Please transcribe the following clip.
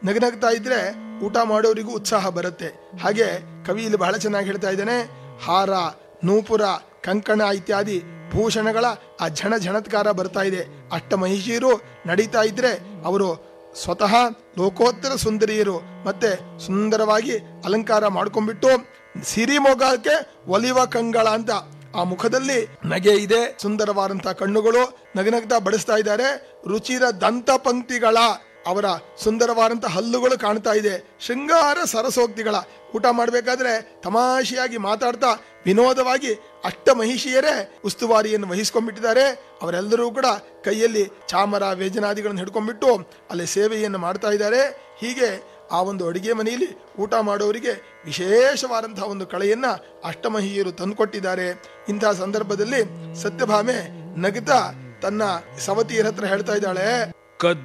ನಗನಗ್ತಾ ಇದ್ರೆ ಊಟ ಮಾಡೋರಿಗೂ ಉತ್ಸಾಹ ಬರುತ್ತೆ ಹಾಗೆ ಕವಿ ಇಲ್ಲಿ ಬಹಳ ಚೆನ್ನಾಗಿ ಹೇಳ್ತಾ ಇದ್ದಾನೆ ಹಾರ ನೂಪುರ ಕಂಕಣ ಇತ್ಯಾದಿ ಭೂಷಣಗಳ ಆ ಝಣ ಝಣತ್ಕಾರ ಬರ್ತಾ ಇದೆ ಅಷ್ಟ ಮಹಿಷಿಯರು ನಡೀತಾ ಇದ್ರೆ ಅವರು ಸ್ವತಃ ಲೋಕೋತ್ತರ ಸುಂದರಿಯರು ಮತ್ತೆ ಸುಂದರವಾಗಿ ಅಲಂಕಾರ ಮಾಡ್ಕೊಂಡ್ಬಿಟ್ಟು ಸಿರಿಮೊಗಕ್ಕೆ ಒಲಿವ ಕಂಗಳ ಅಂತ ಆ ಮುಖದಲ್ಲಿ ನಗೆ ಇದೆ ಸುಂದರವಾದಂತಹ ಕಣ್ಣುಗಳು ನಗನಗ್ತಾ ಬಡಿಸ್ತಾ ಇದ್ದಾರೆ ರುಚಿರ ದಂತ ಪಂಕ್ತಿಗಳ ಅವರ ಸುಂದರವಾದಂತಹ ಹಲ್ಲುಗಳು ಕಾಣ್ತಾ ಇದೆ ಶೃಂಗಾರ ಸರಸೋಕ್ತಿಗಳ ಊಟ ಮಾಡಬೇಕಾದ್ರೆ ತಮಾಷೆಯಾಗಿ ಮಾತಾಡ್ತಾ ವಿನೋದವಾಗಿ ಅಷ್ಟ ಮಹಿಷಿಯರೇ ಉಸ್ತುವಾರಿಯನ್ನು ವಹಿಸ್ಕೊಂಡ್ಬಿಟ್ಟಿದ್ದಾರೆ ಅವರೆಲ್ಲರೂ ಕೂಡ ಕೈಯಲ್ಲಿ ಚಾಮರ ವೇಜನಾದಿಗಳನ್ನು ಹಿಡ್ಕೊಂಡ್ಬಿಟ್ಟು ಅಲ್ಲಿ ಸೇವೆಯನ್ನು ಮಾಡ್ತಾ ಇದ್ದಾರೆ ಹೀಗೆ ಆ ಒಂದು ಅಡಿಗೆ ಮನೆಯಲ್ಲಿ ಊಟ ಮಾಡೋರಿಗೆ ವಿಶೇಷವಾದಂತಹ ಒಂದು ಕಳೆಯನ್ನ ಅಷ್ಟಮಹಿಯರು ತಂದುಕೊಟ್ಟಿದ್ದಾರೆ ಇಂತಹ ಸಂದರ್ಭದಲ್ಲಿ ಸತ್ಯಭಾಮೆ ನಗುತ್ತಾ ತನ್ನ ಸವತಿಯರ ಹತ್ರ ಹೇಳ್ತಾ ಇದ್ದಾಳೆ